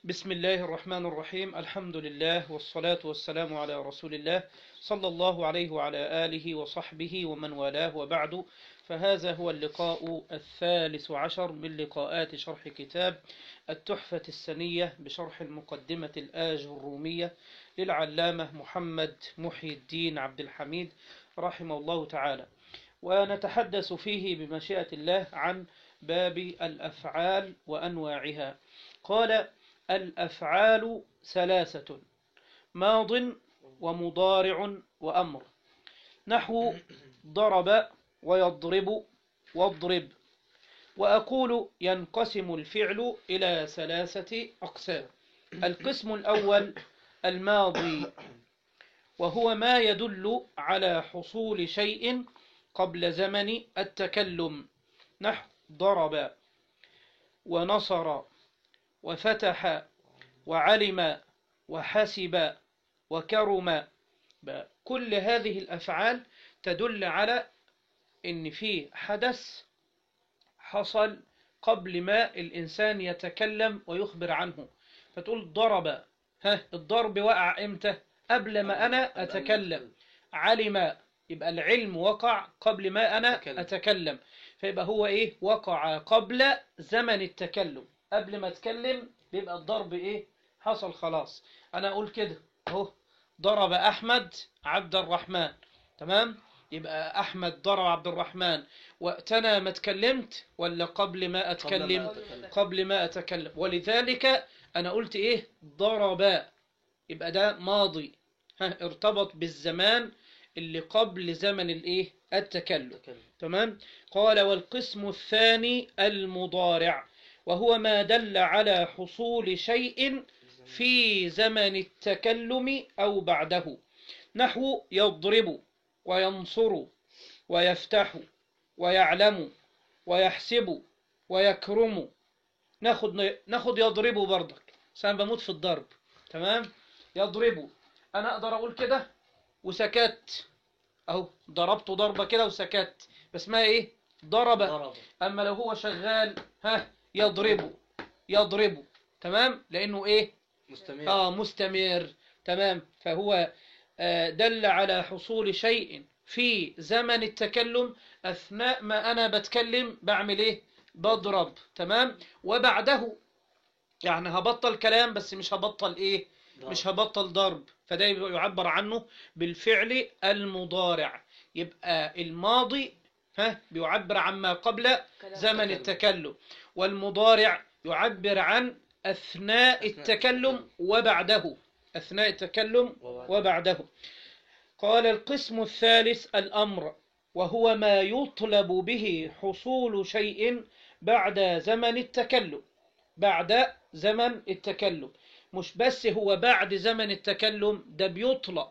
بسم الله الرحمن الرحيم الحمد لله والصلاة والسلام على رسول الله صلى الله عليه وعلى آله وصحبه ومن والاه وبعد فهذا هو اللقاء الثالث عشر من لقاءات شرح كتاب التحفة السنية بشرح المقدمة الآج الرومية للعلامة محمد محي الدين عبد الحميد رحمه الله تعالى ونتحدث فيه بمشيئة الله عن باب الأفعال وأنواعها قال الأفعال ثلاثة ماض ومضارع وأمر نحو ضرب ويضرب واضرب وأقول ينقسم الفعل إلى ثلاثة أقسام القسم الأول الماضي وهو ما يدل على حصول شيء قبل زمن التكلم نحو ضرب ونصر وفتح وعلم وحسب وكرم كل هذه الأفعال تدل على إن في حدث حصل قبل ما الإنسان يتكلم ويخبر عنه فتقول ضرب ها الضرب وقع إمتى قبل ما أنا أتكلم علم يبقى العلم وقع قبل ما أنا أتكلم فيبقى هو إيه وقع قبل زمن التكلم قبل ما أتكلم بيبقى الضرب إيه حصل خلاص أنا أقول كده أهو ضرب أحمد عبد الرحمن تمام يبقى أحمد ضرب عبد الرحمن وقتنا ما اتكلمت ولا قبل ما أتكلم قبل ما أتكلم ولذلك أنا قلت إيه ضرب يبقى ده ماضي ها ارتبط بالزمان اللي قبل زمن الإيه التكلم تمام قال والقسم الثاني المضارع وهو ما دل على حصول شيء في زمن التكلم أو بعده نحو يضرب وينصر ويفتح ويعلم ويحسب ويكرم ناخد ناخد يضربه برضك بس انا بموت في الضرب تمام يضربه انا اقدر اقول كده وسكت اهو ضربته ضربه كده وسكت بس اسمها ايه ضرب ضرب اما لو هو شغال ها يضربه يضربه تمام لانه ايه مستمر اه مستمر تمام فهو آه، دل على حصول شيء في زمن التكلم أثناء ما أنا بتكلم بعمل إيه بضرب تمام وبعده يعني هبطل كلام بس مش هبطل إيه ضرب. مش هبطل ضرب فده يبقى يعبر عنه بالفعل المضارع يبقى الماضي ها بيعبر عما قبل زمن التكلم والمضارع يعبر عن أثناء التكلم وبعده أثناء التكلم وبعده قال القسم الثالث الأمر وهو ما يطلب به حصول شيء بعد زمن التكلم بعد زمن التكلم مش بس هو بعد زمن التكلم ده بيطلب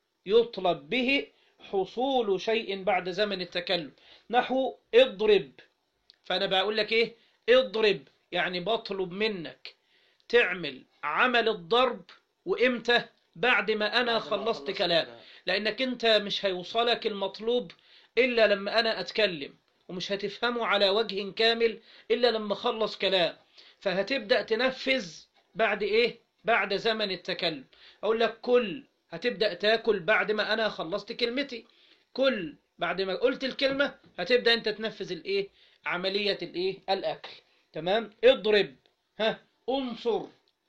يطلب به حصول شيء بعد زمن التكلم نحو اضرب فأنا بقول لك إيه اضرب يعني بطلب منك تعمل عمل الضرب وإمتى بعد ما أنا خلصت كلام لأنك أنت مش هيوصلك المطلوب إلا لما أنا أتكلم ومش هتفهمه على وجه كامل إلا لما أخلص كلام فهتبدأ تنفذ بعد إيه؟ بعد زمن التكلم أقول لك كل هتبدأ تاكل بعد ما أنا خلصت كلمتي كل بعد ما قلت الكلمة هتبدأ أنت تنفذ الإيه؟ عملية الإيه؟ الأكل تمام؟ اضرب ها انصر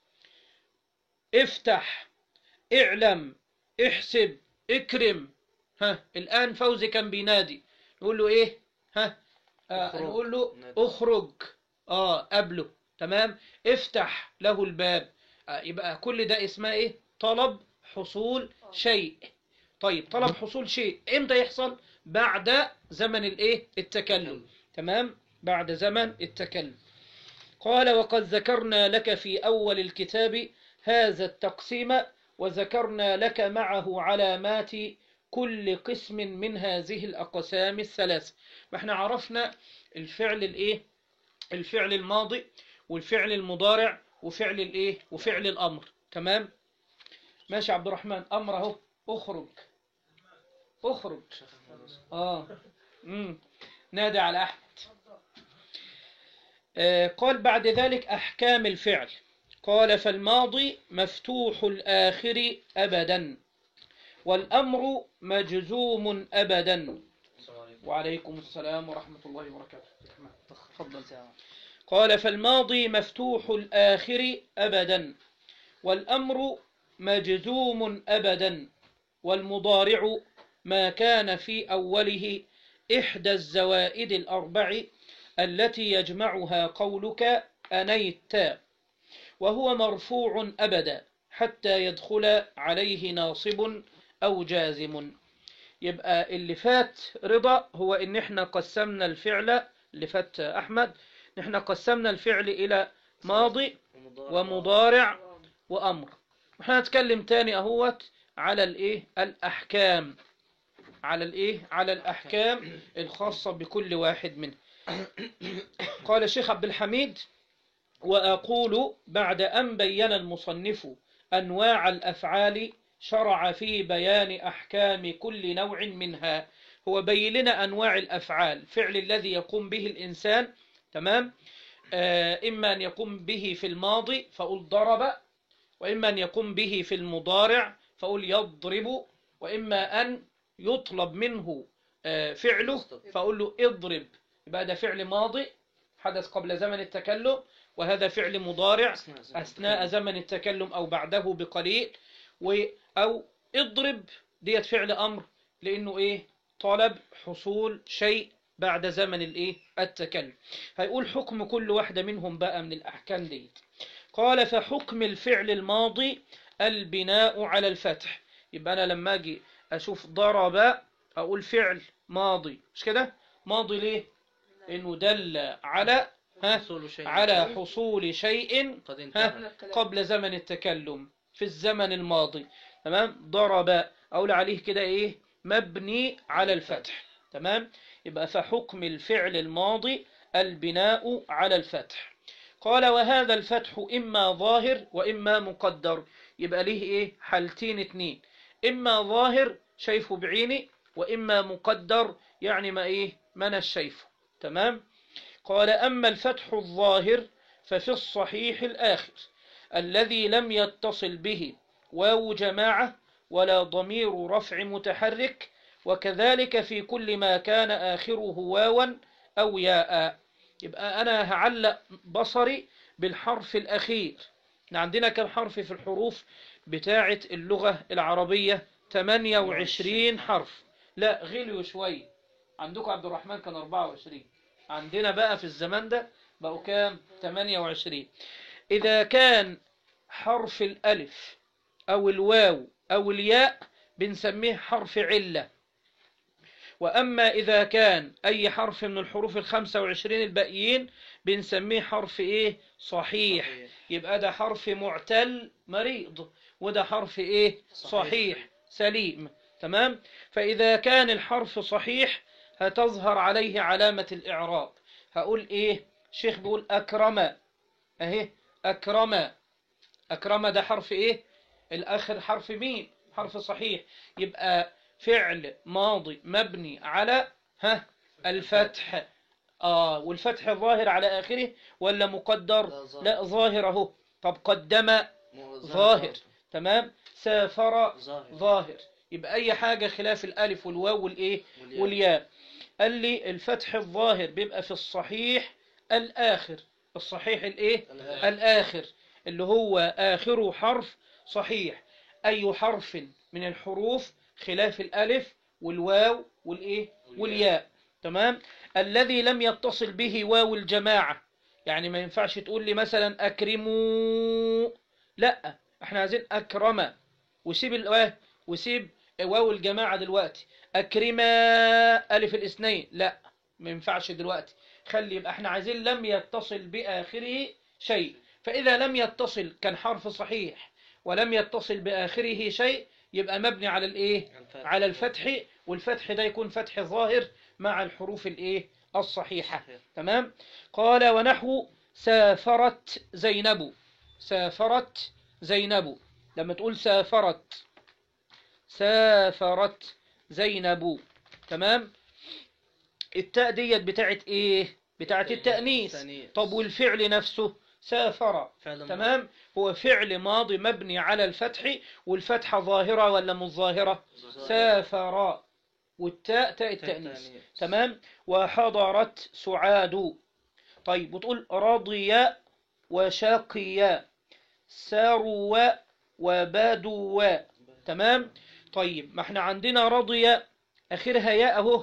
افتح اعلم احسب اكرم ها الآن فوزي كان بينادي نقول له ايه ها آه اخرج. نقول له نادي. اخرج اه قبله تمام افتح له الباب آه يبقى كل ده اسمها ايه طلب حصول شيء طيب طلب حصول شيء امتى يحصل بعد زمن الايه التكلم تمام بعد زمن التكلم قال وقد ذكرنا لك في أول الكتاب هذا التقسيم وذكرنا لك معه علامات كل قسم من هذه الأقسام الثلاث ما احنا عرفنا الفعل الايه الفعل الماضي والفعل المضارع وفعل الايه وفعل الأمر تمام ماشي يا عبد الرحمن أمر اهو اخرج اخرج اه امم نادي على أحمد آه، قال بعد ذلك أحكام الفعل قال فالماضي مفتوح الآخر أبدا والأمر مجزوم أبدا وعليكم السلام ورحمة الله وبركاته تفضل قال فالماضي مفتوح الآخر أبدا والأمر مجزوم أبدا والمضارع ما كان في أوله إحدى الزوائد الأربع التي يجمعها قولك أنيت وهو مرفوع أبدا حتى يدخل عليه ناصب أو جازم يبقى اللي فات رضا هو إن إحنا قسمنا الفعل اللي فات أحمد نحن قسمنا الفعل إلى ماضي ومضارع وأمر وإحنا نتكلم تاني أهوت على الإيه الأحكام على الإيه على الأحكام الخاصة بكل واحد منه قال الشيخ عبد الحميد وأقول بعد أن بين المصنف أنواع الأفعال شرع في بيان أحكام كل نوع منها هو بين لنا أنواع الأفعال فعل الذي يقوم به الإنسان تمام آه إما أن يقوم به في الماضي فأقول ضرب وإما أن يقوم به في المضارع فأقول يضرب وإما أن يطلب منه آه فعله فأقول له اضرب يبقى ده فعل ماضي حدث قبل زمن التكلم وهذا فعل مضارع أثناء زمن التكلم أو بعده بقليل و أو اضرب ديت فعل أمر لأنه إيه طلب حصول شيء بعد زمن الإيه التكلم هيقول حكم كل واحدة منهم بقى من الأحكام ديت قال فحكم الفعل الماضي البناء على الفتح يبقى أنا لما أجي أشوف ضرب أقول فعل ماضي مش كده ماضي ليه إنه دل على ها على حصول شيء ها قبل زمن التكلم في الزمن الماضي تمام ضرب أقول عليه كده إيه مبني على الفتح تمام يبقى فحكم الفعل الماضي البناء على الفتح قال وهذا الفتح إما ظاهر وإما مقدر يبقى ليه إيه حالتين اتنين إما ظاهر شايفه بعيني وإما مقدر يعني ما إيه ما أنا شايفه تمام قال أما الفتح الظاهر ففي الصحيح الآخر الذي لم يتصل به واو جماعة ولا ضمير رفع متحرك وكذلك في كل ما كان آخره واوا أو ياء يبقى أنا هعلق بصري بالحرف الأخير عندنا كم حرف في الحروف بتاعة اللغة العربية 28 حرف لا غلوا شوي عندكم عبد الرحمن كان 24 عندنا بقى في الزمان ده بقوا كام 28 إذا كان حرف الألف أو الواو أو الياء بنسميه حرف علة وأما إذا كان أي حرف من الحروف الخمسة وعشرين الباقيين بنسميه حرف إيه صحيح يبقى ده حرف معتل مريض وده حرف إيه صحيح سليم تمام فإذا كان الحرف صحيح هتظهر عليه علامة الإعراب هقول إيه شيخ بيقول أكرم أهي أكرم أكرم ده حرف إيه الآخر حرف مين حرف صحيح يبقى فعل ماضي مبني على ها الفتح آه والفتح ظاهر على آخره ولا مقدر لا ظاهر اهو طب قدم ظاهر تمام سافر ظاهر يبقى أي حاجة خلاف الألف والواو والإيه والياء قال لي الفتح الظاهر بيبقى في الصحيح الآخر الصحيح الإيه الآخر اللي هو آخره حرف صحيح أي حرف من الحروف خلاف الألف والواو والإيه والياء تمام الذي لم يتصل به واو الجماعة يعني ما ينفعش تقول لي مثلا أكرموا لا احنا عايزين أكرم وسيب الواو وسيب واو الجماعة دلوقتي أكرما ألف الاثنين لا ما ينفعش دلوقتي خلي يبقى احنا عايزين لم يتصل بآخره شيء فإذا لم يتصل كان حرف صحيح ولم يتصل بآخره شيء يبقى مبني على الايه على الفتح والفتح ده يكون فتح ظاهر مع الحروف الايه الصحيحة تمام قال ونحو سافرت زينب سافرت زينب لما تقول سافرت سافرت زينب تمام التاء ديت بتاعت ايه بتاعت التأنيث طب والفعل نفسه سافر فعل ماضي. تمام هو فعل ماضي مبني على الفتح والفتحة ظاهرة ولا مش ظاهرة سافر والتاء تاء التأنيث تأنيث. تمام وحضرت سعاد طيب وتقول رضي وشقي سروا وبدوا تمام طيب ما احنا عندنا رضي اخرها ياء اهو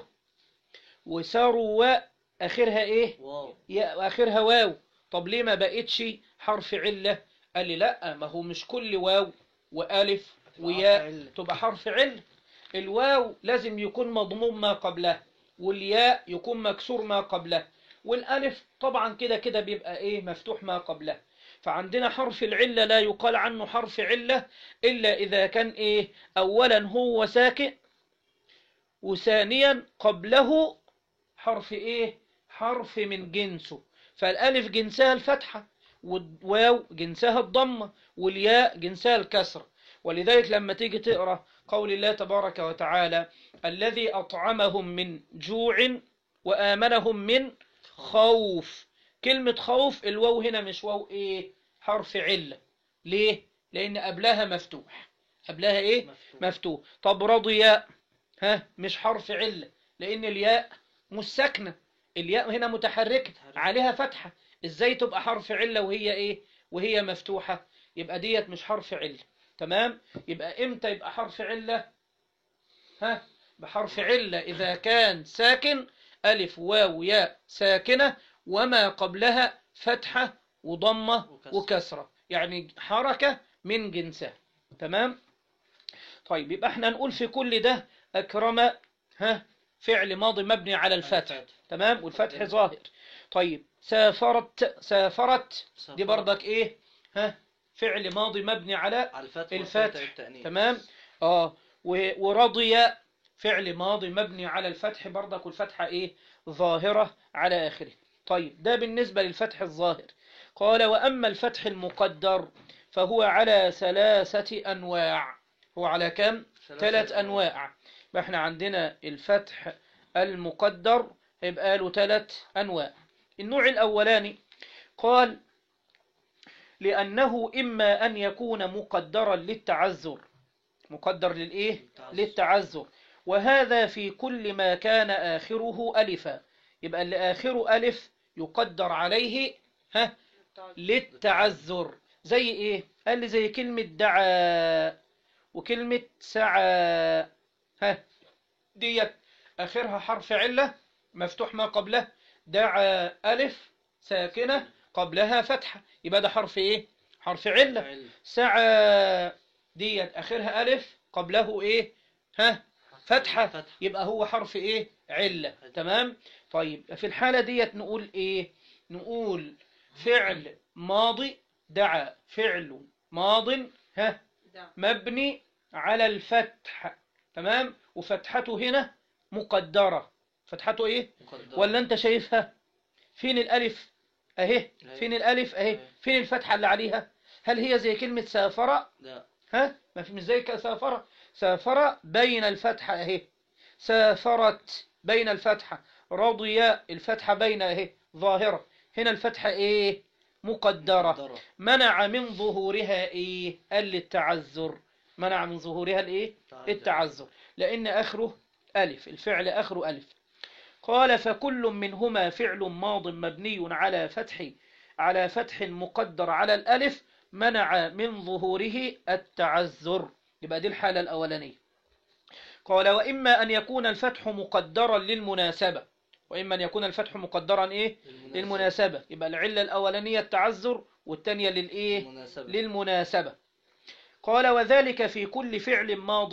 وسروا اخرها ايه واو ياء اخرها واو طب ليه ما بقتش حرف علة قال لي لا ما هو مش كل واو والف وياء علة. تبقى حرف علة الواو لازم يكون مضموم ما قبله والياء يكون مكسور ما قبله والالف طبعا كده كده بيبقى ايه مفتوح ما قبله فعندنا حرف العلة لا يقال عنه حرف علة إلا إذا كان إيه أولا هو ساكن وثانيا قبله حرف إيه حرف من جنسه فالألف جنسها الفتحة والواو جنسها الضمة والياء جنسها الكسرة ولذلك لما تيجي تقرأ قول الله تبارك وتعالى الذي أطعمهم من جوع وآمنهم من خوف كلمة خوف الواو هنا مش واو ايه حرف علة ليه لان قبلها مفتوح قبلها ايه مفتوح. مفتوح طب رضي ها مش حرف علة لان الياء مش ساكنة الياء هنا متحركة متحركة. عليها فتحة ازاي تبقى حرف علة وهي ايه وهي مفتوحة يبقى ديت مش حرف علة تمام يبقى امتى يبقى حرف علة ها بحرف علة إذا كان ساكن ألف واو ياء ساكنة وما قبلها فتحة وضمة وكسرة. وكسرة يعني حركة من جنسها تمام طيب يبقى احنا نقول في كل ده أكرم ها فعل ماضي مبني على الفتح الفتح. تمام والفتح ظاهر طيب سافرت سافرت دي سافرت. برضك ايه ها فعل ماضي مبني على على الفتح الفتح. والفتح التأنيث. تمام اه و- ورضي فعل ماضي مبني على الفتح برضك والفتحة ايه ظاهرة على آخره طيب ده بالنسبة للفتح الظاهر قال وأما الفتح المقدر فهو على ثلاثة أنواع هو على كم؟ ثلاث أنواع يبقى احنا عندنا الفتح المقدر يبقى له ثلاث أنواع النوع الأولاني قال لأنه إما أن يكون مقدرا للتعذر مقدر للإيه؟ للتعذر. للتعذر وهذا في كل ما كان آخره ألفا يبقى اللي آخره ألف يقدر عليه ها للتعذر زي إيه؟ قال لي زي كلمة دعا وكلمة سعى ها ديت آخرها حرف علة مفتوح ما قبله دعا ألف ساكنة قبلها فتحة يبقى ده حرف إيه؟ حرف علة علة. سعى ديت آخرها ألف قبله إيه؟ ها فتحة فتحة. يبقى هو حرف إيه؟ علة تمام؟ طيب في الحالة ديت نقول إيه؟ نقول فعل ماضي دعا فعل ماض ها مبني على الفتح تمام وفتحته هنا مقدرة فتحته ايه مقدرة. ولا انت شايفها فين الالف اهي فين الالف اهي أهي. فين الفتحة اللي عليها هل هي زي كلمة سافر لا ها ما في مش زي ك- سافر سافر بين الفتحة اهي سافرت بين الفتحة رضي الفتحة بين اهي ظاهرة هنا الفتحة ايه مقدرة مقدرة. منع من ظهورها ايه قال التعذر منع من ظهورها الايه تعذر. التعذر لان اخره الف الفعل اخره الف قال فكل منهما فعل ماض مبني على فتح على فتح مقدر على الالف منع من ظهوره التعذر يبقى دي الحالة الاولانية قال واما ان يكون الفتح مقدرا للمناسبة واما ان يكون الفتح مقدرا ايه للمناسبة. للمناسبة يبقى العلة الأولانية التعذر والثانية للإيه المناسبة. للمناسبة قال وذلك في كل فعل ماض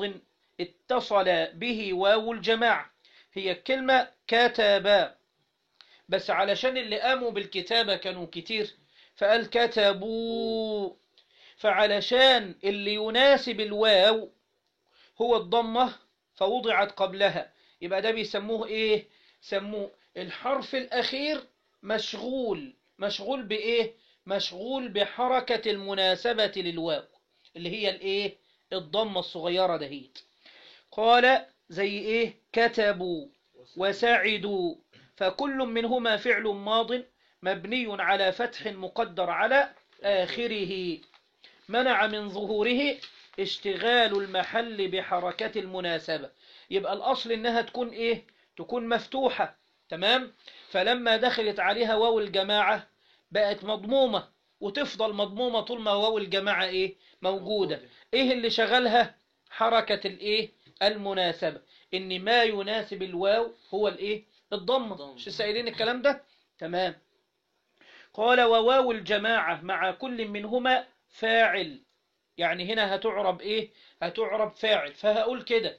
اتصل به واو الجماعة هي الكلمة كتبا بس علشان اللي قاموا بالكتابة كانوا كتير فقال كتبوا فعلشان اللي يناسب الواو هو الضمة فوضعت قبلها يبقى ده بيسموه ايه سموه الحرف الأخير مشغول مشغول بإيه مشغول بحركة المناسبة للواو اللي هي الايه الضمة الصغيرة دهيت قال زي ايه كتبوا وسعدوا فكل منهما فعل ماض مبني على فتح مقدر على آخره منع من ظهوره اشتغال المحل بحركة المناسبة يبقى الأصل إنها تكون إيه تكون مفتوحة تمام فلما دخلت عليها واو الجماعة بقت مضمومة وتفضل مضمومة طول ما واو الجماعة إيه موجودة إيه اللي شغلها حركة الإيه المناسبة إن ما يناسب الواو هو الإيه الضمة الضمة. مش سائلين الكلام ده تمام قال وواو الجماعة مع كل منهما فاعل يعني هنا هتعرب ايه هتعرب فاعل فهقول كده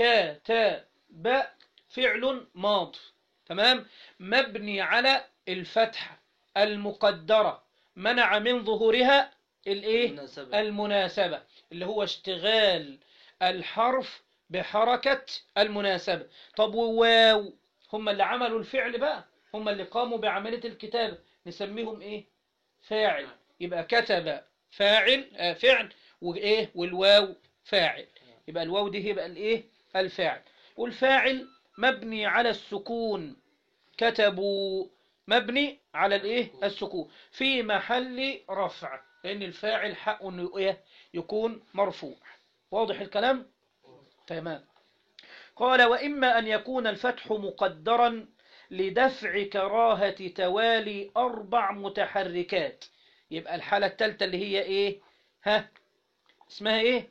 كتب فعل ماض تمام مبني على الفتحة المقدرة منع من ظهورها الايه مناسبة. المناسبة اللي هو اشتغال الحرف بحركة المناسبة طب وواو هم اللي عملوا الفعل بقى هم اللي قاموا بعملية الكتابة نسميهم ايه فاعل يبقى كتب فاعل آه فعل وايه والواو فاعل يبقى الواو دي يبقى الايه الفاعل والفاعل مبني على السكون كتبوا مبني على الايه السكون في محل رفع لان الفاعل حقه انه إيه؟ يكون مرفوع واضح الكلام تمام قال وإما أن يكون الفتح مقدرا لدفع كراهة توالي أربع متحركات يبقى الحالة الثالثة اللي هي إيه ها اسمها إيه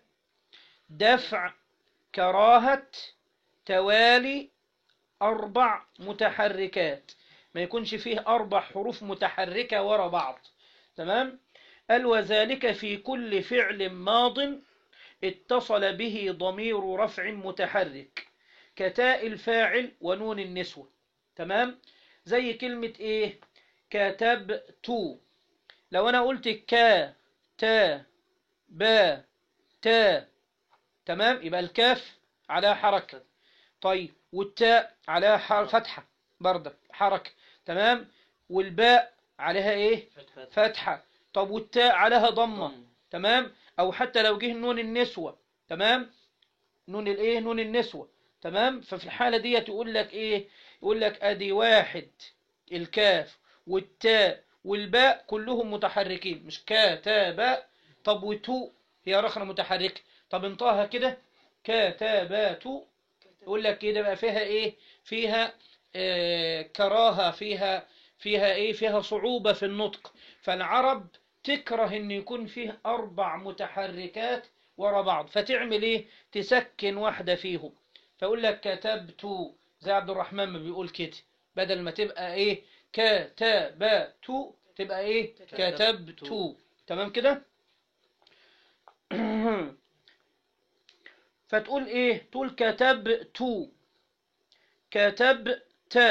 دفع كراهة توالي أربع متحركات ما يكونش فيه أربع حروف متحركة ورا بعض تمام قال وذلك في كل فعل ماض اتصل به ضمير رفع متحرك كتاء الفاعل ونون النسوة تمام زي كلمة ايه كتبت لو انا قلت كا تا با تا تمام يبقى الكاف على حركة طيب والتاء على حر- فتحة برضك حركة تمام والباء عليها ايه فتحة طب والتاء عليها ضمة تمام او حتى لو جه نون النسوة تمام نون الايه نون النسوة تمام ففي الحالة دي يقول لك ايه يقول لك ادي واحد الكاف والتاء والباء كلهم متحركين مش كا تا باء طب وتو هي رخنة متحركة طب انطاها كده كا تا با تو يقول لك كده بقى فيها ايه فيها آه كراهة فيها فيها ايه فيها صعوبة في النطق فالعرب تكره ان يكون فيه اربع متحركات ورا بعض فتعمل ايه تسكن واحدة فيهم فيقول لك كتبت زي عبد الرحمن ما بيقول كده بدل ما تبقى ايه كتبت تبقى ايه كتبت تمام كده فتقول ايه تقول كتبت كتبت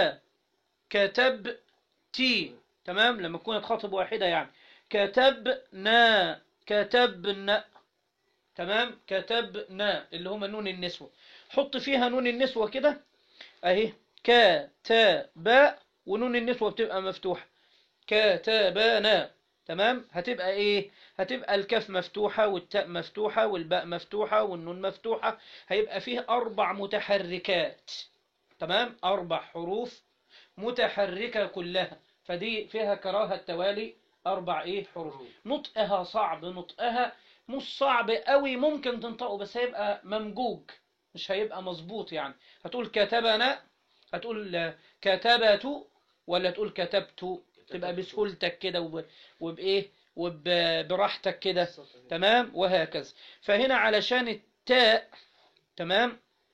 كتبتي تمام لما تكون تخاطب واحدة يعني كتبنا كتبنا تمام كتبنا اللي هما نون النسوة حط فيها نون النسوة كده اهي كتب ونون النسوة بتبقى مفتوحة كتبنا تمام هتبقى ايه هتبقى الكاف مفتوحة والتاء مفتوحة والباء مفتوحة والنون مفتوحة هيبقى فيه أربع متحركات تمام أربع حروف متحركة كلها فدي فيها كراهة توالي أربع إيه حروف نطقها صعب نطقها مش صعب قوي ممكن تنطقه بس هيبقى ممجوج مش هيبقى مظبوط يعني هتقول كتبنا هتقول كتبت ولا تقول كتبت تبقى بسهولتك كده وب- وبإيه وبراحتك كده تمام وهكذا فهنا علشان التاء تمام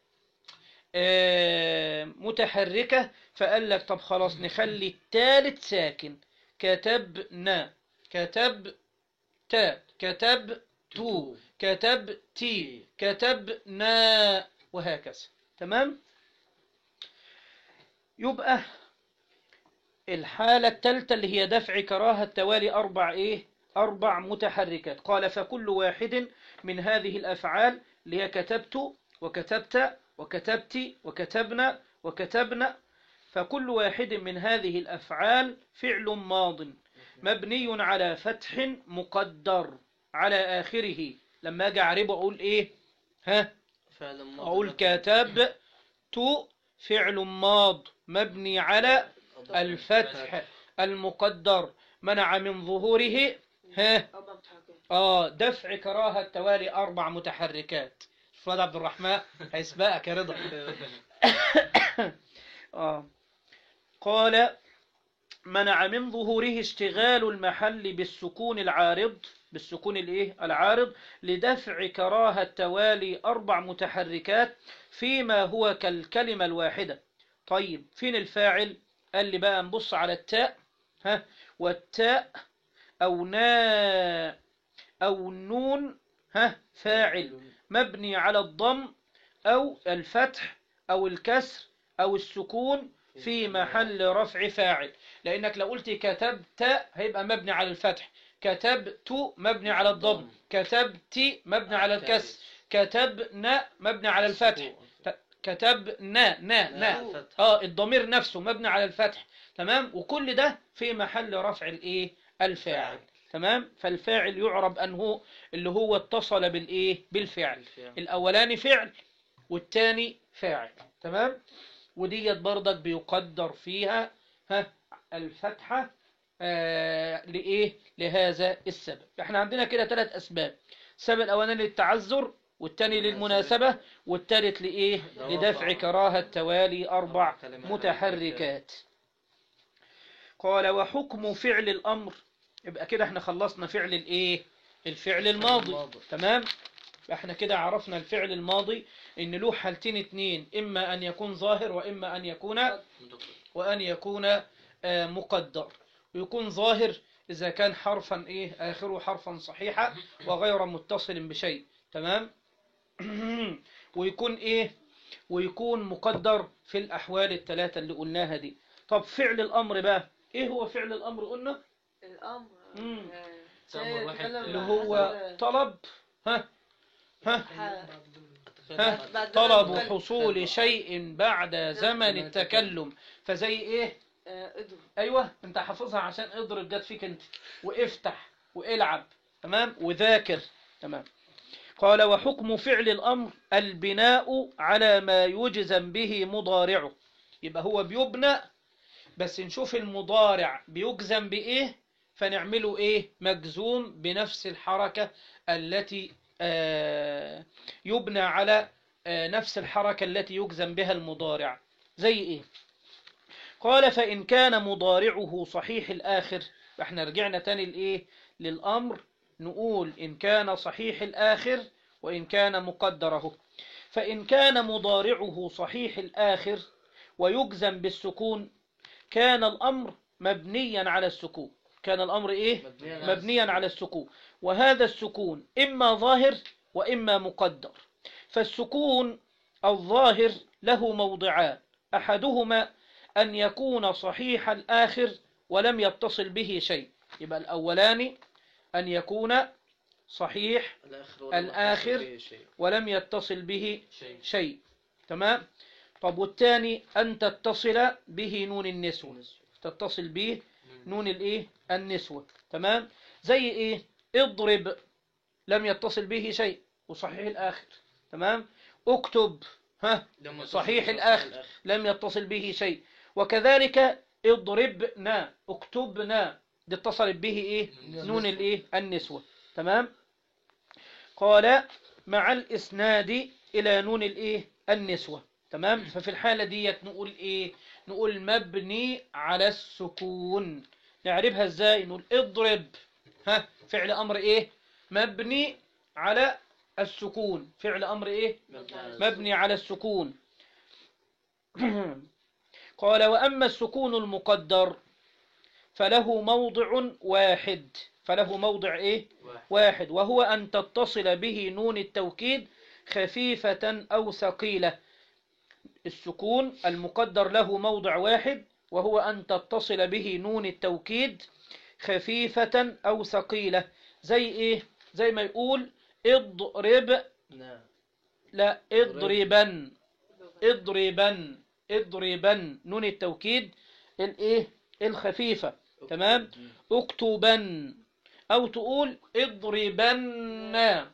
آه، متحركة فقال لك طب خلاص نخلي التالت ساكن كتبنا كتب تا كتب تو كتب تي كتبنا وهكذا تمام يبقى الحالة الثالثة اللي هي دفع كراهة توالي أربع إيه أربع متحركات قال فكل واحد من هذه الأفعال اللي هي كتبت وكتبت وكتبت وكتبنا وكتبنا فكل واحد من هذه الأفعال فعل ماض مبني على فتح مقدر على آخره لما أجي أعربه أقول إيه ها فعل ماضي أقول مبني. كتبت فعل ماض مبني على الفتح المقدر منع من ظهوره ها أربع متحركات اه دفع كراهة توالي أربع متحركات فؤاد عبد الرحمن هيسبقك يا رضا آه. قال منع من ظهوره اشتغال المحل بالسكون العارض بالسكون الايه العارض لدفع كراهة توالي أربع متحركات فيما هو كالكلمة الواحدة طيب فين الفاعل قال لي بقى نبص على التاء ها والتاء أو نا أو النون ها فاعل مبني على الضم أو الفتح أو الكسر أو السكون في محل رفع فاعل لأنك لو قلت كتبت هيبقى مبني على الفتح كتبت مبني على الضم كتبت مبني على الكسر كتبنا مبني على الفتح كتبنا نا نا اه الضمير نفسه مبني على الفتح تمام وكل ده في محل رفع الايه الفاعل تمام فالفاعل يعرب انه اللي هو اتصل بالايه بالفعل الاولاني فعل والتاني فاعل تمام وديت برضك بيقدر فيها ها الفتحة آه لإيه لهذا السبب احنا عندنا كده ثلاث أسباب السبب الأولاني للتعذر والتاني للمناسبة والتالت لإيه لدفع كراهة توالي أربع متحركات قال وحكم فعل الأمر يبقى كده احنا خلصنا فعل الإيه الفعل الماضي تمام احنا كده عرفنا الفعل الماضي ان له حالتين اتنين اما ان يكون ظاهر واما ان يكون وان يكون آه، مقدر ويكون ظاهر اذا كان حرفا ايه اخره حرفا صحيحا وغير متصل بشيء تمام ويكون ايه ويكون مقدر في الاحوال الثلاثه اللي قلناها دي طب فعل الامر بقى ايه هو فعل الامر قلنا الأمر مم. آه، أمر واحد سيتكلم اللي عن هو حسب- طلب ها ها ح- ها بعد طلب ذلك حصول شيء بعد زمن التكلم فزي ايه آه، اضرب ايوه انت حافظها عشان اضرب جت فيك انت وافتح والعب تمام وذاكر تمام قال وحكم فعل الامر البناء على ما يجزم به مضارعه يبقى هو بيبنى بس نشوف المضارع بيجزم بايه فنعمله ايه مجزوم بنفس الحركة التي آه، يبنى على آه، نفس الحركة التي يجزم بها المضارع زي ايه قال فإن كان مضارعه صحيح الآخر احنا رجعنا تاني لإيه للأمر نقول إن كان صحيح الآخر وإن كان مقدره فإن كان مضارعه صحيح الآخر ويجزم بالسكون كان الأمر مبنيا على السكون كان الأمر إيه مبنيا على السكون وهذا السكون إما ظاهر وإما مقدر فالسكون الظاهر له موضعان أحدهما أن يكون صحيح الآخر ولم يتصل به شيء يبقى الأولاني أن يكون صحيح الآخر ولم يتصل به شيء شيء تمام طب والثاني أن تتصل به نون النسوة تتصل به نون الايه النسوة تمام زي ايه اضرب لم يتصل به شيء وصحيح الآخر تمام اكتب ها صحيح الآخر لم يتصل به شيء وكذلك اضربنا اكتبنا دي اتصلت به ايه نون الايه النسوة تمام قال مع الاسناد الى نون الايه النسوة تمام ففي الحالة ديت نقول ايه نقول مبني على السكون نعرفها ازاي نقول اضرب ها فعل امر ايه مبني على السكون فعل امر ايه مبني على السكون قال وأما السكون المقدر فله موضع واحد فله موضع إيه؟ واحد وهو أن تتصل به نون التوكيد خفيفة أو ثقيلة السكون المقدر له موضع واحد وهو أن تتصل به نون التوكيد خفيفة أو ثقيلة زي إيه؟ زي ما يقول اضرب لا اضربن اضربن اضربن نون التوكيد الايه الخفيفة تمام اكتبن او تقول اضربن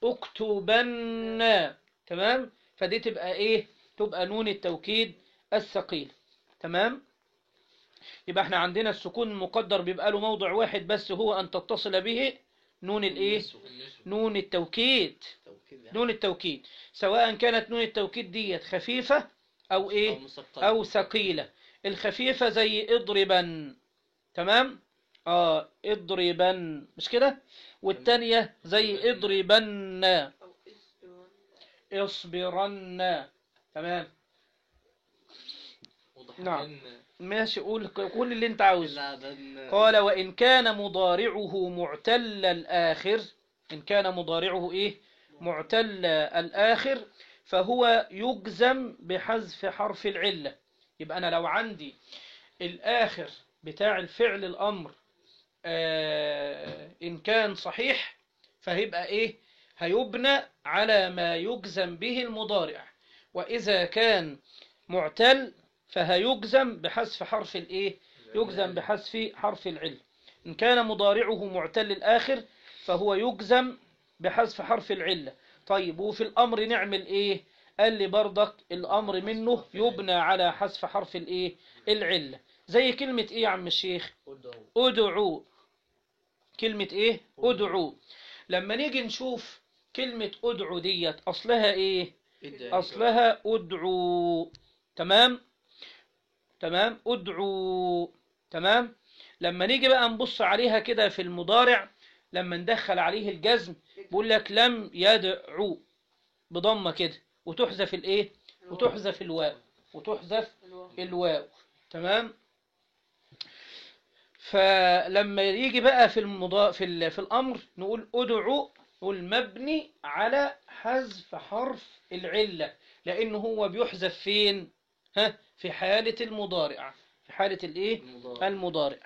اكتبن تمام فدي تبقى ايه تبقى نون التوكيد الثقيل تمام يبقى احنا عندنا السكون المقدر بيبقى له موضع واحد بس هو أن تتصل به نون الايه نون التوكيد توكيد يعني. نون التوكيد سواء كانت نون التوكيد ديت خفيفة أو إيه مثقلة. أو ثقيلة الخفيفة زي اضربا تمام اه اضربن مش كده والتانية زي اضربن أو إسبرون اصبرن تمام واضح نعم. إن ماشي قول قول اللي انت عاوزه لعبا قال وإن كان مضارعه معتل الآخر إن كان مضارعه إيه معتل الآخر فهو يجزم بحذف حرف العلة يبقى أنا لو عندي الآخر بتاع الفعل الأمر آه إن كان صحيح فهيبقى إيه هيبنى على ما يجزم به المضارع وإذا كان معتل فهيجزم بحذف حرف الإيه يجزم بحذف حرف العلة إن كان مضارعه معتل الآخر فهو يجزم بحذف حرف العلة طيب وفي الأمر نعمل إيه قال لي برضك الأمر منه يبنى على حذف حرف الإيه العلة زي كلمة إيه يا عم الشيخ أدعو كلمة إيه أدعو لما نيجي نشوف كلمة أدعو ديت أصلها إيه أصلها أدعو تمام تمام أدعو تمام لما نيجي بقى نبص عليها كده في المضارع لما ندخل عليه الجزم بيقول لك لم يدعو بضمة كده وتحذف الايه وتحذف الواو وتحذف الواو. الواو تمام فلما يجي بقى في المضا... في, ال... في الامر نقول ادعو نقول مبني على حذف حرف العله لانه هو بيحذف فين ها في حاله المضارع في حاله الايه المضارع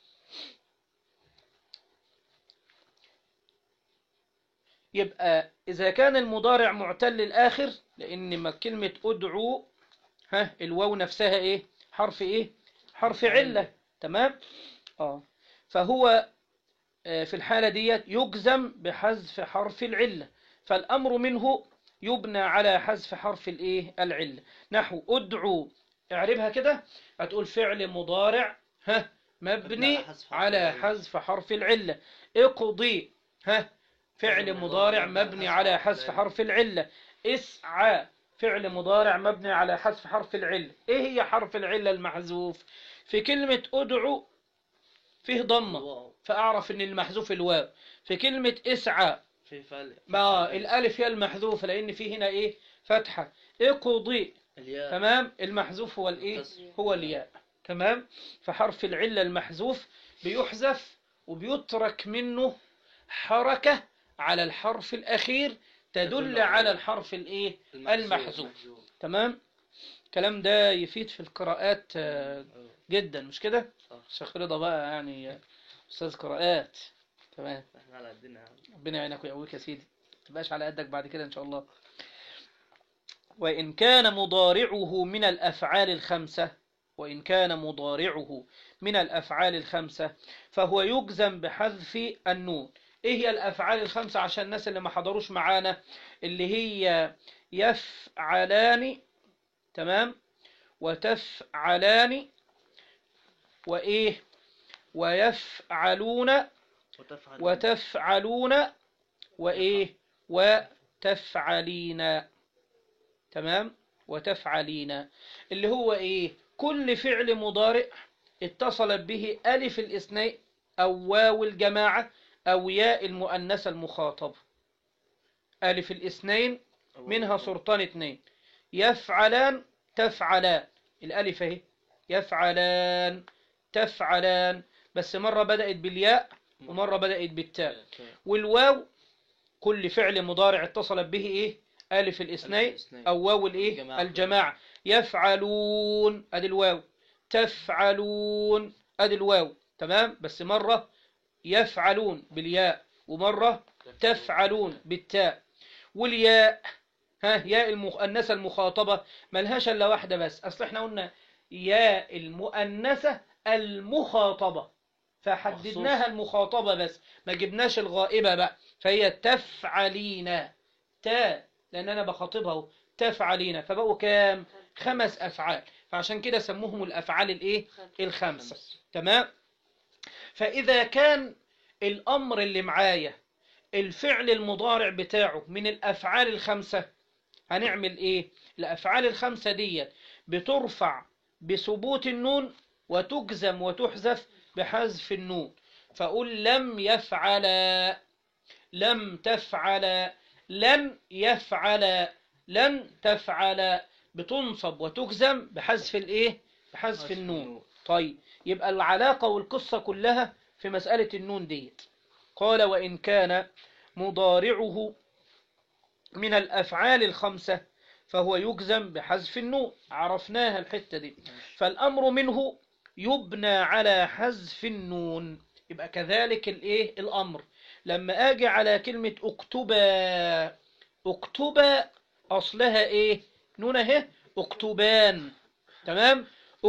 يبقى إذا كان المضارع معتل الآخر لأن ما كلمة أدعو ها الواو نفسها إيه حرف إيه حرف علة تمام آه فهو آه، في الحالة ديت يجزم بحذف حرف العلة فالأمر منه يبنى على حذف حرف الإيه العلة نحو أدعو اعربها كده هتقول فعل مضارع ها مبني على حذف حرف على العلة. حذف حرف العلة اقضي ها فعل مضارع مبني على حذف حرف العلة اسعى فعل مضارع مبني على حذف حرف العلة ايه هي حرف العلة المحذوف في كلمة ادعو فيه ضمة واو. فاعرف ان المحذوف الواو في كلمة اسعى في فعل ما الالف هي المحذوفة لان في هنا ايه فتحة اقضي الياء تمام المحذوف هو الايه كسر. هو الياء تمام فحرف العلة المحذوف بيحذف وبيترك منه حركة على الحرف الأخير تدل على الحرف الإيه المحذوف. تمام الكلام ده يفيد في القراءات آه، جدا مش كده صح. الشيخ رضا بقى يعني آه، أستاذ قراءات تمام احنا على قدنا يا عم. ربنا يعينك ويقويك يا سيدي ما تبقاش على قدك بعد كده إن شاء الله وإن كان مضارعه من الأفعال الخمسة وإن كان مضارعه من الأفعال الخمسة فهو يجزم بحذف النون إيه هي الأفعال الخمسة عشان الناس اللي ما حضروش معانا اللي هي يفعلان تمام وتفعلان وإيه ويفعلون وتفعل وتفعلون وإيه وتفعلين تمام وتفعلين اللي هو إيه كل فعل مضارع اتصلت به ألف الاثنين أو واو الجماعة أو ياء المؤنثة المخاطبة ألف الاثنين منها سلطان اثنين يفعلان تفعلان الألف اهي يفعلان تفعلان بس مرة بدأت بالياء ومرة بدأت بالتاء والواو كل فعل مضارع اتصلت به ايه ألف الاثنين الاثنين. أو واو الايه الجماعة. الجماعة يفعلون أدي الواو تفعلون أدي الواو تمام بس مرة يفعلون بالياء ومرة تفعلون بالتاء والياء ها ياء المؤنثة المخاطبة ملهاش إلا واحدة بس أصل احنا قلنا ياء المؤنثة المخاطبة فحددناها المخاطبة بس ما جبناش الغائبة بقى فهي تفعلين تا لأن أنا بخاطبها أهو، تفعلين فبقوا كام خمس أفعال فعشان كده سموهم الأفعال الإيه خمسة. الخمسة تمام فإذا كان الأمر اللي معايا الفعل المضارع بتاعه من الأفعال الخمسة هنعمل إيه الأفعال الخمسة دي بترفع بثبوت النون وتجزم وتحذف بحذف النون فأقول لم يفعل لم تفعل لن يفعل لن تفعل بتنصب وتجزم بحذف الايه بحذف النون طيب يبقى العلاقة والقصة كلها في مسألة النون ديت قال وإن كان مضارعه من الأفعال الخمسة فهو يجزم بحذف النون عرفناها الحتة دي فالأمر منه يبنى على حذف النون يبقى كذلك الايه الأمر لما أجي على كلمة اكتبا اكتبا أصلها ايه نون اهي اكتبان تمام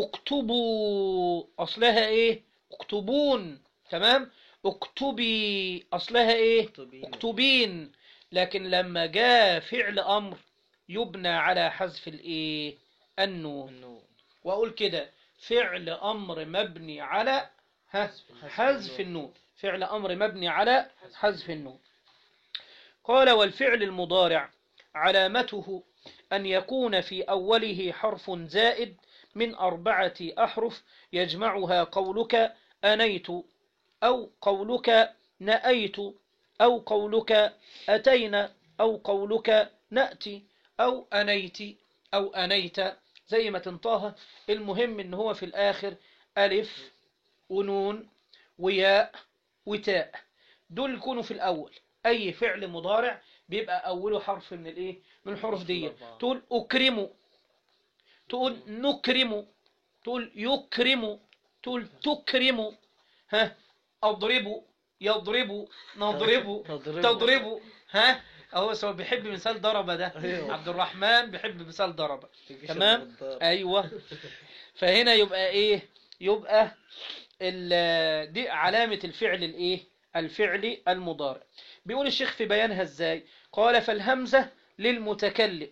اكتبوا أصلها ايه اكتبون تمام اكتبي أصلها ايه مكتوبين اكتبين لكن لما جاء فعل أمر يبنى على حذف الايه النون النون واقول كده فعل امر مبني على ها حذف النون فعل امر مبني على حذف النون قال والفعل المضارع علامته ان يكون في اوله حرف زائد من اربعه احرف يجمعها قولك انيت او قولك نأيت او قولك اتينا او قولك نأتي او انيت او انيت زي ما تنطاها المهم ان هو في الاخر الف ونون وياء وتاء دول يكونوا في الاول اي فعل مضارع بيبقى اوله حرف من الايه من الحروف دي الأربعة. تقول اكرم تقول نكرم تقول يكرم تقول تكرم ها اضرب يضرب نضرب تضرب. تضرب ها هو هو بيحب مثال ضرب ده أيوه. عبد الرحمن بيحب مثال ضرب تجيش تمام النضارة. ايوه فهنا يبقى ايه يبقى ال- دي علامة الفعل الايه الفعل المضارع بيقول الشيخ في بيانها ازاي قال فالهمزة للمتكلم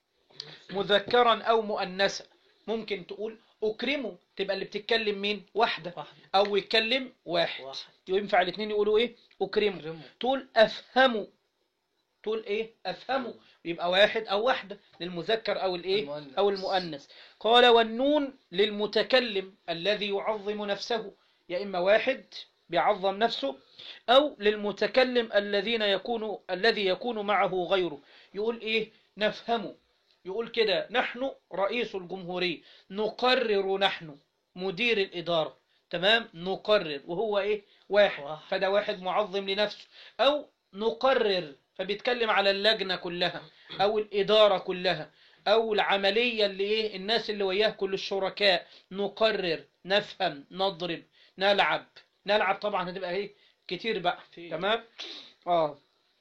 مذكرا او مؤنثا ممكن تقول اكرمه تبقى اللي بتتكلم مين واحدة واحد او يتكلم واحد واحد ينفع الاثنين يقولوا ايه اكرمه كرمه. تقول افهمه تقول ايه افهمه يبقى واحد او واحدة للمذكر او الايه المؤنث. او المؤنث قال والنون للمتكلم الذي يعظم نفسه يا اما واحد بيعظم نفسه او للمتكلم الذين يكون الذي يكون معه غيره يقول ايه نفهمه يقول كده نحن رئيس الجمهورية نقرر نحن مدير الإدارة تمام نقرر وهو ايه واحد واحد. فده واحد معظم لنفسه او نقرر فبيتكلم على اللجنة كلها او الإدارة كلها او العملية اللي ايه الناس اللي وياه كل الشركاء نقرر نفهم نضرب نلعب نلعب طبعا هتبقى ايه كتير بقى كتير. تمام اه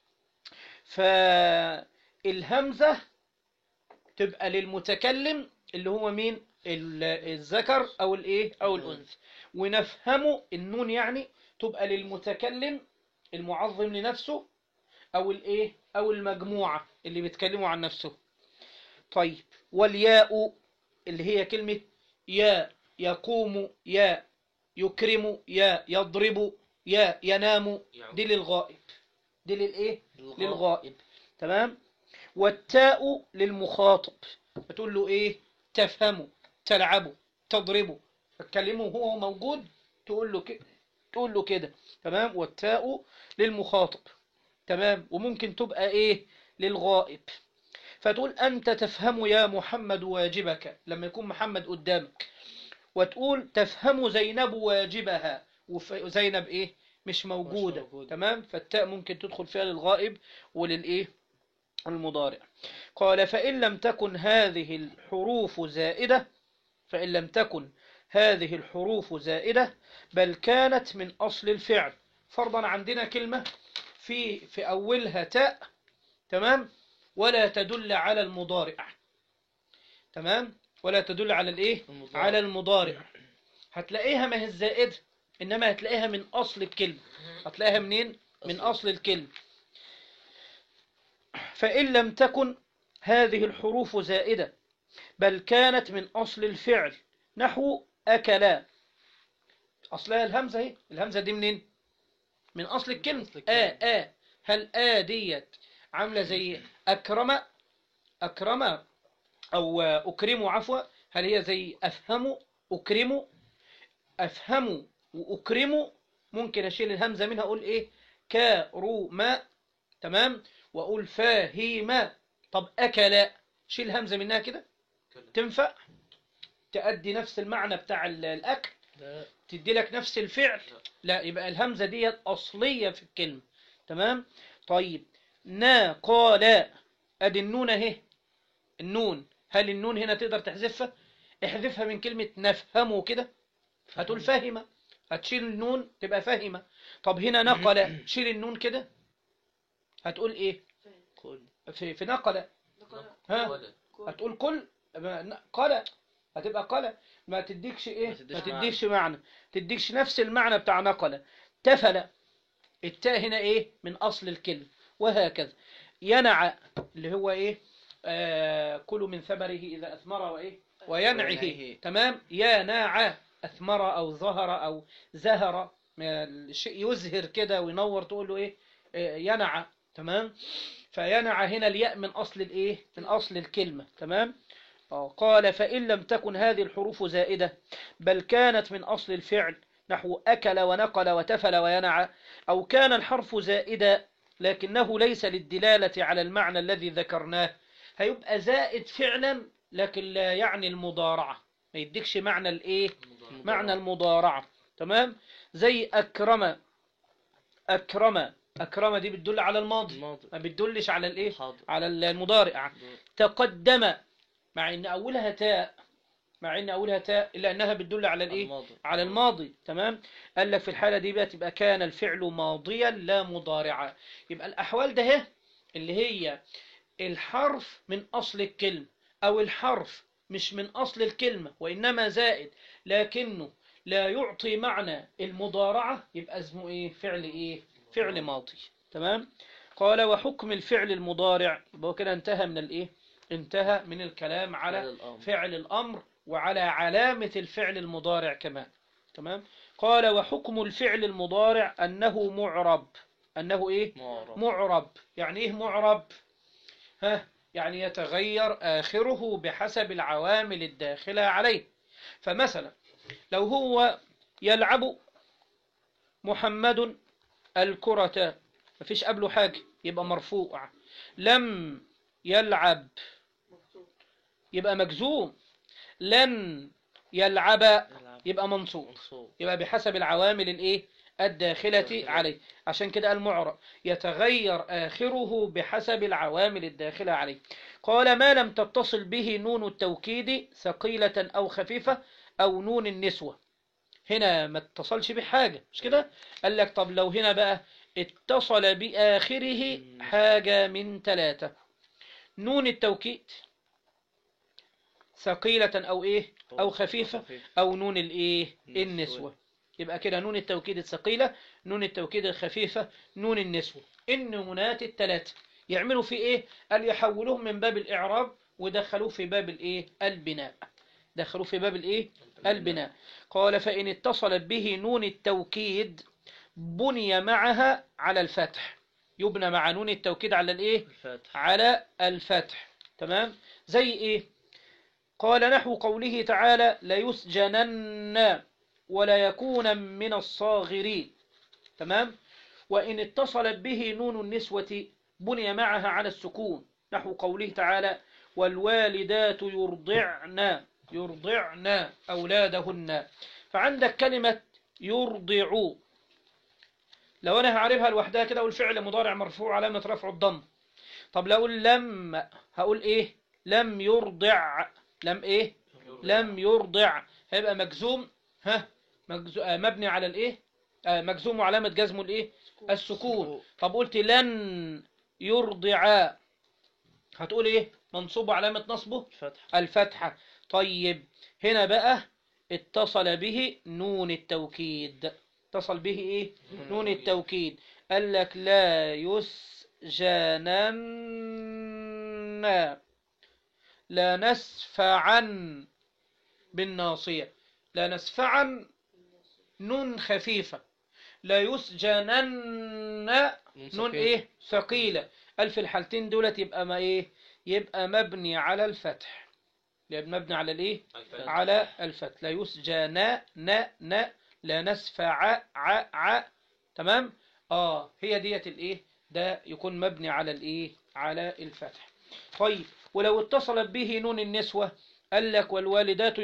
فالهمزة تبقى للمتكلم اللي هو مين ال- الذكر او الايه او الانثى ونفهمه النون يعني تبقى للمتكلم المعظم لنفسه او الايه او المجموعة اللي بيتكلموا عن نفسه طيب والياء اللي هي كلمة يا يقوم يا يكرم يا يضرب يا ينام دي للغائب دي للايه الغاء. للغائب تمام والتاء للمخاطب بتقول له ايه تفهمه تلعبه تضربه فتكلمه وهو موجود تقول له كده تقول له كده تمام والتاء للمخاطب تمام وممكن تبقى ايه للغائب فتقول انت تفهم يا محمد واجبك لما يكون محمد قدامك وتقول تفهم زينب واجبها وزينب ايه مش موجودة موجودة. تمام فالتاء ممكن تدخل فيها للغائب وللايه المضارع قال فإن لم تكن هذه الحروف زائدة فإن لم تكن هذه الحروف زائدة بل كانت من أصل الفعل فرضا عندنا كلمة في في أولها تاء تمام ولا تدل على المضارع تمام ولا تدل على الايه المضارع. على المضارع هتلاقيها ما هي الزائدة إنما هتلاقيها من أصل الكلمة هتلاقيها منين من أصل. أصل الكلمة فإن لم تكن هذه الحروف زائدة بل كانت من أصل الفعل نحو أكلا أصلها الهمزة اهي الهمزة دي منين من أصل الكلمة أصل الكلمة. آ آ هل آ ديت عاملة زي أكرم أكرم أو أكرم عفوا هل هي زي أفهم أكرم أفهم وأكرم ممكن أشيل الهمزة منها أقول إيه كرم تمام وأقول فاهم طب أكل شيل الهمزة منها كده تنفع تأدي نفس المعنى بتاع ال- الأكل لا تدي لك نفس الفعل لا يبقى الهمزة دي أصلية في الكلمة تمام طيب نا قال أدي النون أهي النون هل النون هنا تقدر تحذفها احذفها من كلمة نفهمه كده هتقول فاهمة هتشيل النون تبقى فاهمة طب هنا نقل شيل النون كده هتقول ايه قل في, في نقل نقرأ ها كل هتقول كل قال هتبقى قال ما تديكش ايه ما ما تديش تديكش معنى تديكش نفس المعنى بتاع نقل تفل التاء هنا ايه من اصل الكلمة وهكذا ينع اللي هو ايه آه كلوا من ثمره اذا اثمر وايه وينعه وينعه. تمام يناع اثمر او ظهر او زهر ما الشيء يزهر كده وينور تقول له ايه آه، ينع تمام فينع هنا الياء من أصل الإيه؟ من أصل الكلمة تمام؟ آه، قال فإن لم تكن هذه الحروف زائدة بل كانت من أصل الفعل نحو أكل ونقل وتفل وينع أو كان الحرف زائدا لكنه ليس للدلالة على المعنى الذي ذكرناه هيبقى زائد فعلا لكن لا يعني المضارعة ما يديكش معنى الإيه؟ معنى المضارعة تمام؟ زي أكرم أكرم أكرم دي بتدل على الماضي الماضي ما بتدلش على الإيه؟ حاضر على المضارع تقدم مع ان اولها تاء مع ان اولها تاء الا انها بتدل على الايه الماضي على الماضي تمام قال لك في الحاله دي بقى تبقى كان الفعل ماضيا لا مضارعا يبقى الاحوال ده هي اللي هي الحرف من اصل الكلمه او الحرف مش من اصل الكلمه وانما زائد لكنه لا يعطي معنى المضارعه يبقى اسمه ايه فعل ايه فعل ماضي تمام قال وحكم الفعل المضارع يبقى هو كده انتهى من الايه انتهى من الكلام على فعل الأمر. فعل الأمر وعلى علامة الفعل المضارع كمان تمام قال وحكم الفعل المضارع أنه معرب أنه إيه معرب معرب يعني إيه معرب ها يعني يتغير آخره بحسب العوامل الداخلة عليه فمثلا لو هو يلعب محمد الكرة مفيش قبله حاجة يبقى مرفوع لم يلعب مكتوب يبقى مجزوم لن يلعب يلعب يبقى منصوب منصوب يبقى بحسب العوامل الايه الداخلة الداخلة. عليه عشان كده المعرب يتغير آخره بحسب العوامل الداخلة عليه قال ما لم تتصل به نون التوكيد ثقيلة أو خفيفة أو نون النسوة هنا ما اتصلش بحاجة مش كده قال لك طب لو هنا بقى اتصل بآخره حاجة من ثلاثة نون التوكيد ثقيلة أو إيه أو خفيفة أو نون الإيه النسوة. النسوة يبقى كده نون التوكيد الثقيلة نون التوكيد الخفيفة نون النسوة النونات الثلاثة يعملوا في إيه قال يحولوهم من باب الإعراب ودخلوه في باب الإيه البناء دخلوه في باب الإيه البناء قال فإن اتصلت به نون التوكيد بني معها على الفتح يبنى مع نون التوكيد على الإيه الفاتح على الفتح تمام زي ايه قال نحو قوله تعالى ليسجنن ولا يكون من الصاغرين تمام وإن اتصلت به نون النسوة بني معها على السكون نحو قوله تعالى والوالدات يرضعن يرضعن أولادهن فعندك كلمة يرضع لو أنا هعرفها لوحدها كده والفعل مضارع مرفوع علامة رفع الضم طب لو أقول لم هقول إيه لم يرضع لم إيه لم يرضع هيبقى مجزوم ها مجزو... آه، مبني على الإيه آه، مجزوم وعلامة جزمه الإيه السكون طب قلت لن يرضع هتقول إيه منصوب علامة نصبه الفتح الفتحة طيب هنا بقى اتصل به نون التوكيد اتصل به ايه نون التوكيد قال لك لا يسجنن لا نسفعا بالناصية لا نسفعا نون خفيفة لا يسجنن نون ايه ثقيلة الف الحالتين دولت يبقى ما ايه يبقى مبني على الفتح يبقى مبني على الايه على الفتح لا يسجن ن ن لا نسفع ع ع تمام اه هي ديت الايه ده يكون مبني على الايه على الفتح طيب ولو اتصلت به نون النسوة قال لك والوالدات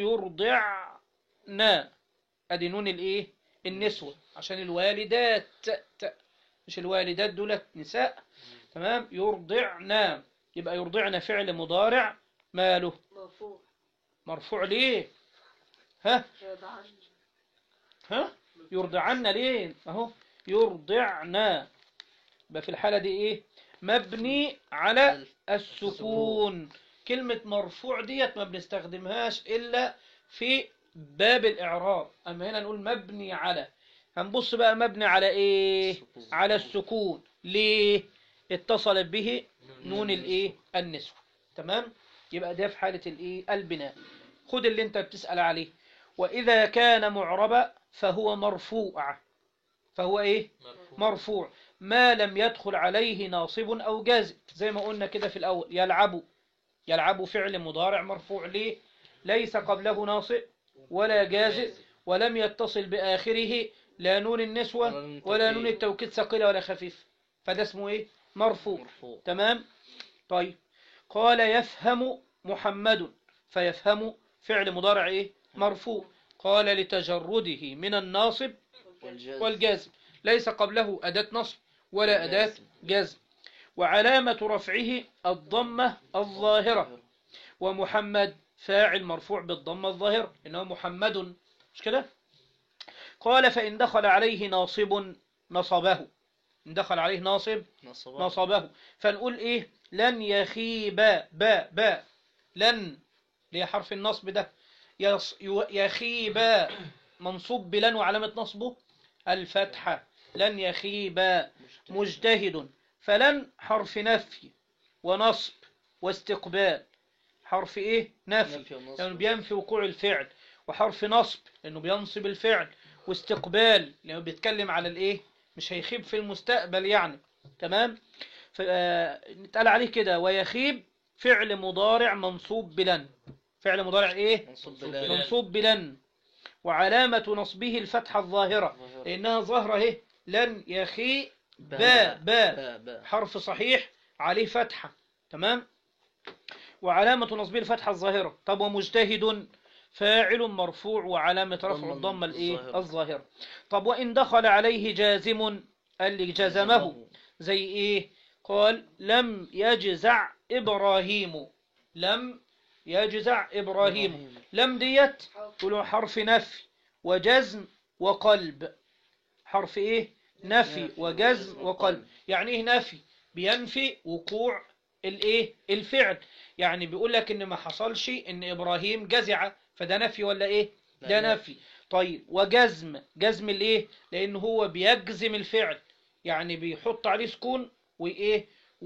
يرضعن ادي نون الايه النسوة عشان الوالدات ت- ت- مش الوالدات دولت نساء تمام يرضعن يبقى يرضعن فعل مضارع ماله مرفوع مرفوع ليه ها يضعن ها يرضعن ليه اهو يرضعن يبقى في الحالة دي ايه مبني على السكون كلمة مرفوع ديت ما بنستخدمهاش إلا في باب الإعراب أما هنا نقول مبني على هنبص بقى مبني على إيه على السكون ليه اتصلت به نون الإيه النسوة تمام يبقى ده في حالة الإيه البناء خد اللي أنت بتسأل عليه وإذا كان معربا فهو مرفوع فهو إيه مرفوع ما لم يدخل عليه ناصب أو جازم زي ما قلنا كده في الأول يلعب يلعب فعل مضارع مرفوع ليه ليس قبله ناصب ولا جازم ولم يتصل بآخره لا نون النسوة ولا نون التوكيد ثقيلة ولا خفيف فده اسمه ايه مرفوع مرفوع تمام طيب قال يفهم محمد فيفهم فعل مضارع ايه مرفوع قال لتجرده من الناصب والجاز والجازم ليس قبله أداة نصب ولا أداة جزم وعلامة رفعه الضمة الظاهرة ومحمد فاعل مرفوع بالضمة الظاهرة إنه محمد مش كده قال فإن دخل عليه ناصب نصبه إن دخل عليه ناصب نصب نصبه فنقول إيه لن يخيب با با لن ليه حرف النصب ده يص- يو- يخيب منصوب بلن وعلامة نصبه الفتحة لن يخيب مجتهد فلن حرف نفي ونصب واستقبال حرف ايه نفي نفي ونصب. لأنه بينفي وقوع الفعل وحرف نصب لأنه بينصب الفعل واستقبال لأنه بيتكلم على الايه مش هيخيب في المستقبل يعني تمام ف- آه، نتقال عليه كده ويخيب فعل مضارع منصوب بلن فعل مضارع ايه منصوب بلان منصوب بلن وعلامة نصبه الفتحة الظاهرة لأنها ظاهرة اهي لن يخي با با با با حرف صحيح عليه فتحة تمام وعلامة نصبه الفتحة الظاهرة طب ومجتهد فاعل مرفوع وعلامة رفع ضمة الضمة الايه الظاهرة. الظاهرة طب وإن دخل عليه جازم قال لي جزمه زي ايه قال لم يجزع إبراهيم لم يجزع إبراهيم لم ديت تقولوا حرف نفي وجزم وقلب حرف ايه نفي نفي وجزم وقلب. وقلب يعني ايه نفي بينفي وقوع الايه الفعل يعني بيقول لك ان ما حصلش ان ابراهيم جزع فده نفي ولا ايه لا، ده نفي. نفي طيب وجزم جزم الايه لان هو بيجزم الفعل يعني بيحط عليه سكون وايه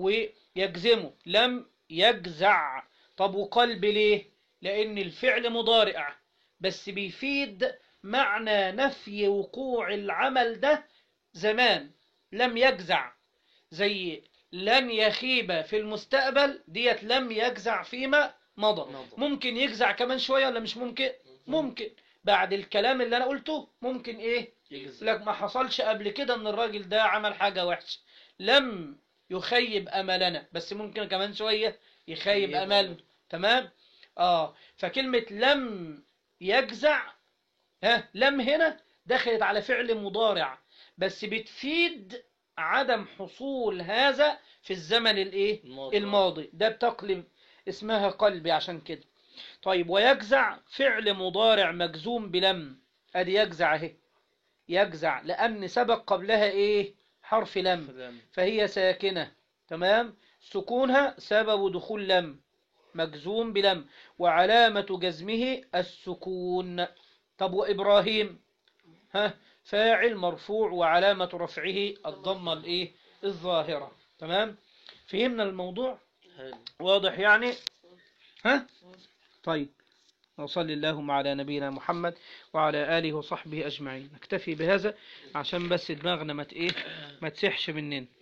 ويجزمه لم يجزع طب وقلب ليه لان الفعل مضارع بس بيفيد معنى نفي وقوع العمل ده زمان لم يجزع زي لن يخيب في المستقبل ديت لم يجزع فيما مضى مضى. ممكن يجزع كمان شوية ولا مش ممكن ممكن بعد الكلام اللي انا قلته ممكن ايه يجزم لك ما حصلش قبل كده ان الراجل ده عمل حاجة وحشة لم يخيب املنا بس ممكن كمان شوية يخيب يخيب املنا أمل. تمام اه فكلمة لم يجزع ها لم هنا دخلت على فعل مضارع بس بتفيد عدم حصول هذا في الزمن الايه الماضي. الماضي ده بتقلب اسمها قلبي عشان كده طيب ويجزع فعل مضارع مجزوم بلم ادي يجزع اهي يجزع لان سبق قبلها ايه حرف لم فلم. فهي ساكنة تمام سكونها سبب دخول لم مجزوم بلم وعلامة جزمه السكون طب وإبراهيم ها فاعل مرفوع وعلامة رفعه الضمة الايه الظاهرة تمام فهمنا الموضوع حلو واضح يعني ها طيب وصلي اللهم على نبينا محمد وعلى آله وصحبه أجمعين نكتفي بهذا عشان بس دماغنا ما ت- ايه ما تسحش مننا